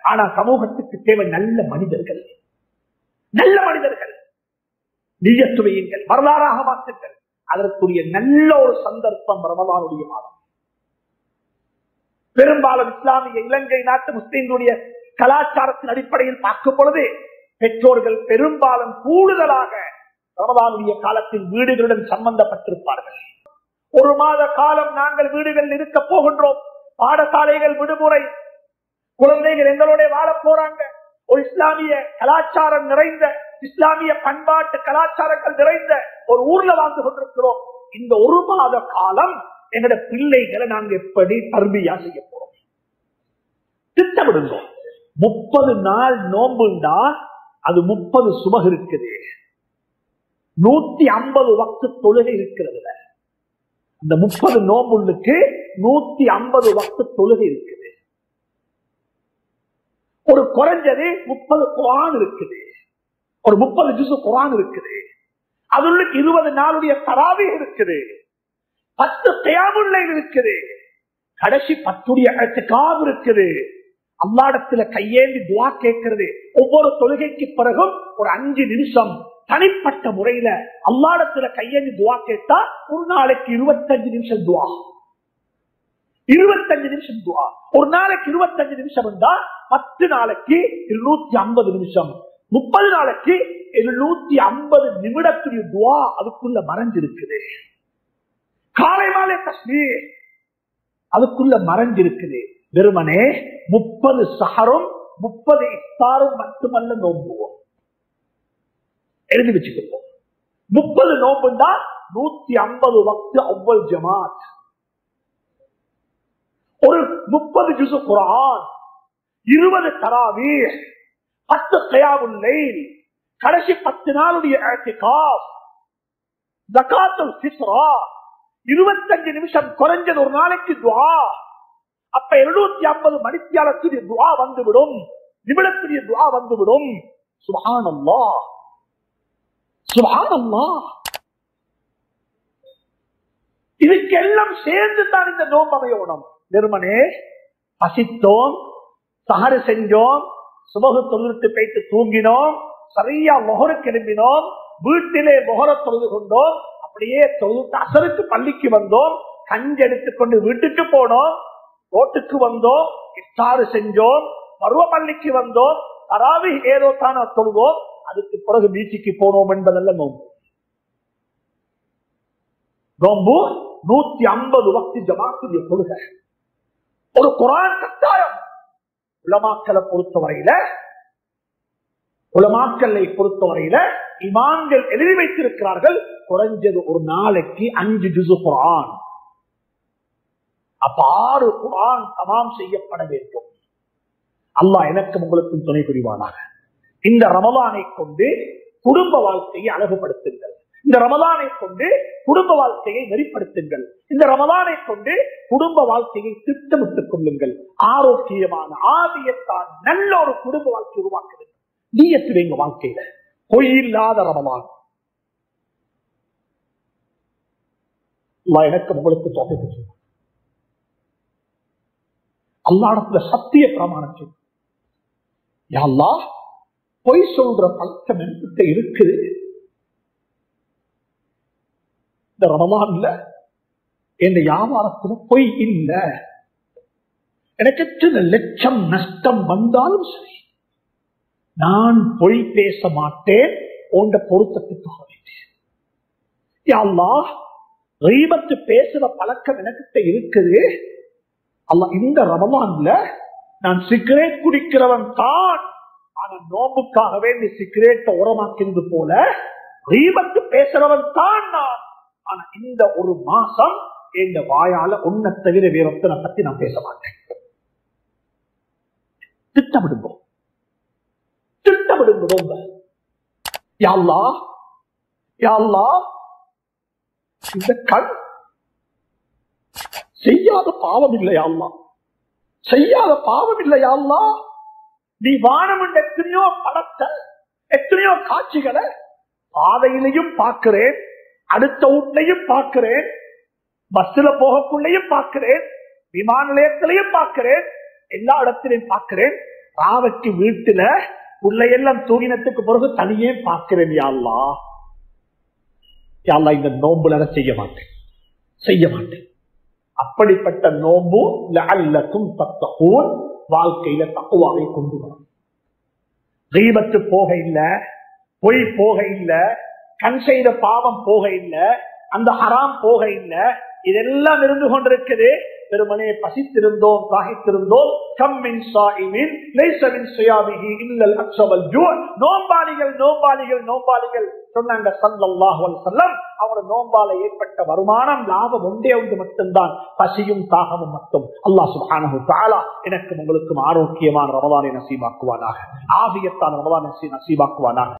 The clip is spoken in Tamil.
ஆனா சமூகத்துக்கு தேவை நல்ல மனிதர்கள் நல்ல மனிதர்கள் நீயத்து வையுங்கள் வரலாறாக மாற்றுங்கள் அதற்குரிய நல்ல ஒரு சந்தர்ப்பம் ரமலானுடைய மாதம் பெரும்பாலும் இஸ்லாமிய இலங்கை நாட்டு முஸ்லிம்களுடைய கலாச்சாரத்தின் அடிப்படையில் பார்க்கும் பொழுது பெற்றோர்கள் பெரும்பாலும் கூடுதலாக ரமதானுடைய காலத்தில் வீடுகளுடன் சம்பந்தப்பட்டிருப்பார்கள் ஒரு மாத காலம் நாங்கள் வீடுகளில் இருக்க போகின்றோம் பாடசாலைகள் விடுமுறை குழந்தைகள் எங்களோட வாழ போறாங்க ஒரு இஸ்லாமிய கலாச்சாரம் நிறைந்த இஸ்லாமிய பண்பாட்டு கலாச்சாரங்கள் நிறைந்த ஒரு ஊர்ல வாழ்ந்து கொண்டிருக்கிறோம் இந்த ஒரு மாத காலம் எங்களோட பிள்ளைகளை நாங்க எப்படி தர்பியா செய்ய போறோம் திட்டமிடுங்க முப்பது நாள் நோம்புண்டா அது முப்பது சுபக இருக்குது நூத்தி ஐம்பது வக்து தொழுகை இருக்கிறது அந்த முப்பது நோம்புள்ளுக்கு நூத்தி ஐம்பது வக்து தொழுகை இருக்குது ஒரு குறைஞ்சது முப்பது குரான் இருக்குது ஒரு முப்பது ஜூசு குரான் இருக்குது அதுள்ளுக்கு இருபது நாளுடைய தராவி இருக்குது பத்து தேமுல்லை இருக்குது கடைசி பத்துடைய காவு இருக்குது அல்லாடத்துல கையேந்தி துவா கேட்கிறது ஒவ்வொரு தொழுகைக்கு பிறகும் ஒரு அஞ்சு நிமிஷம் தனிப்பட்ட முறையில அல்லாடத்துல கையேந்தி துவா கேட்டா ஒரு நாளைக்கு இருபத்தஞ்சு நிமிஷம் துவா இருபத்தஞ்சு நிமிஷம் துவா ஒரு நாளைக்கு இருபத்தஞ்சு நிமிஷம் இருந்தா பத்து நாளைக்கு இருநூத்தி ஐம்பது நிமிஷம் முப்பது நாளைக்கு எழுநூத்தி ஐம்பது நிமிடத்துடைய துவா அதுக்குள்ள மறைஞ்சிருக்குது காலை மாலை காஷ்மீர் அதுக்குள்ள மறைஞ்சிருக்குது வெறுமனே முப்பது சஹரும் முப்பது இஃப்தாரும் மட்டுமல்ல நோம்புவோம் எழுதி வச்சுக்கோம் முப்பது நோம்புண்டா நூத்தி ஐம்பது வக்து அவ்வளவு ஜமாத் ஒரு முப்பது ஜுசு குரான் இருபது தராவி பத்து கயாவுல்லை கடைசி பத்து நாளுடைய ஜக்காத்துல் சித்ரா இருபத்தஞ்சு நிமிஷம் குறைஞ்சது ஒரு நாளைக்கு துவா அப்ப எழுநூத்தி ஐம்பது மணித்தியாலத்துடைய துவா வந்துவிடும் நிமிடத்துடைய துவா வந்துவிடும் சுபானல்லா சுபானல்லா இதுக்கெல்லாம் சேர்ந்து தான் இந்த நோம்பு அமையணும் நிறுவனே பசித்தோம் சஹரு செஞ்சோம் சுபகு தொழுத்து போயிட்டு தூங்கினோம் சரியா மொகரு கிளம்பினோம் வீட்டிலே மொகர தொழுது கொண்டோம் அப்படியே தொழுத்து அசருக்கு பள்ளிக்கு வந்தோம் கஞ்சி எடுத்துக்கொண்டு வீட்டுக்கு போனோம் ரோட்டுக்கு வந்தோம் இஃப்தாரு செஞ்சோம் பருவ பள்ளிக்கு வந்தோம் அராவி ஏதோ தான தொழுவோம் அதுக்கு பிறகு பீச்சுக்கு போனோம் என்பதல்ல நோம்பு நோம்பு நூத்தி ஐம்பது வக்தி ஜமாத்துடைய கொள்கை ஒரு குரான் கட்டாயம் உலமாக்களை பொறுத்தவரையில உலமாக்களை பொறுத்தவரையில இமான்கள் எழுதி வைத்திருக்கிறார்கள் குறைஞ்சது ஒரு நாளைக்கு அஞ்சு ஜுசு குரான் அப்ப ஆறு குரான் தமாம் செய்யப்பட வேண்டும் அல்லாஹ் எனக்கும் உங்களுக்கும் துணை புரிவானாக இந்த ரமலானை கொண்டு குடும்ப வாழ்க்கையை அழகுபடுத்துங்கள் இந்த ரமலானை கொண்டு குடும்ப வாழ்க்கையை நெறிப்படுத்துங்கள் இந்த ரமலானை கொண்டு குடும்ப வாழ்க்கையை திட்டமிட்டுக் கொள்ளுங்கள் ஆரோக்கியமான ஆதியத்தான் நல்ல ஒரு குடும்ப வாழ்க்கை உருவாக்குங்கள் நீயத்து வைங்க வாழ்க்கையில பொய் இல்லாத ரமலான் எனக்கு உங்களுக்கு தொகை அல்லாடத்துல சத்திய பிரமாணம் செய்யும் யாழ்லா பொய் சொல்ற பழக்கம் என்கிட்ட இருக்குது இந்த ரமலான்ல என் வியாபாரத்துல பொய் இல்ல எனக்கு எத்தனை லட்சம் நஷ்டம் வந்தாலும் சரி நான் பொய் பேச மாட்டேன் உண்ட பொருத்தத்துக்காக யாழ்லா ரீபத்து பேசுற பழக்கம் எனக்கிட்ட இருக்குது அல்ல இந்த ரமலான்ல நான் சிகரெட் குடிக்கிறவன் தான் ஆனா நோம்புக்காக வேண்டி சிகரெட்டை உரமாக்கிறது போல ரீபத்து பேசுறவன் தான் நான் ஆனா இந்த ஒரு மாசம் எங்க வாயால உன்னை தவிர வேறொத்தனை பத்தி நான் பேச மாட்டேன் திட்டமிடுவோம் திட்டமிடுங்க யாழ்லா யாழ்லா இந்த கண் செய்யாத பாவம் இல்லையாம்மா செய்யாத பாவம் இல்லையாம்மா நீ வானம் என்ற எத்தனையோ படத்தை எத்தனையோ காட்சிகளை பாதையிலையும் பார்க்கிறேன் அடுத்த வீட்லையும் பார்க்கிறேன் பஸ்ல போகக்குள்ளேயும் பார்க்கிறேன் விமான நிலையத்திலையும் பார்க்கிறேன் எல்லா இடத்திலையும் பார்க்கிறேன் ராவைக்கு வீட்டுல பிள்ளையெல்லாம் தூங்கினத்துக்கு பிறகு தனியே பார்க்கிறேன் யாழ்லா யாழ்லா இந்த நோம்புல அதை செய்ய மாட்டேன் செய்ய மாட்டேன் அப்படிப்பட்ட நோம்பு லஅல்லக்கும் தத்தகூன் வாழ்க்கையில தக்குவாவை கொண்டு வரும் தீபத்து போக இல்ல பொய் போக இல்ல கண் செய்த பாவம் போக இல்ல அந்த ஹராம் போக இல்ல இதெல்லாம் இருந்து கொண்டிருக்குது பெருமனே பசித்திருந்தோம் தாகித்திருந்தோம் கம்மின் சாயிமின் லைசமின் சுயாமிகி இல்லல் அக்ஷவல் ஜூன் நோம்பாளிகள் நோம்பாளிகள் நோம்பாளிகள் சொன்னாங்க சல்லல்லாஹு அலைஹி வஸல்லம் அவர் நோம்பால ஏற்பட்ட வருமானம் லாபம் ஒன்றே ஒன்று மட்டும்தான் பசியும் தாகமும் மட்டும் அல்லாஹ் சுப்ஹானஹு தஆலா எனக்கும் உங்களுக்கும் ஆரோக்கியமான ரமலானை நசீபாக்குவானாக ஆபியத்தான ரமலானை நசீபாக்குவானாக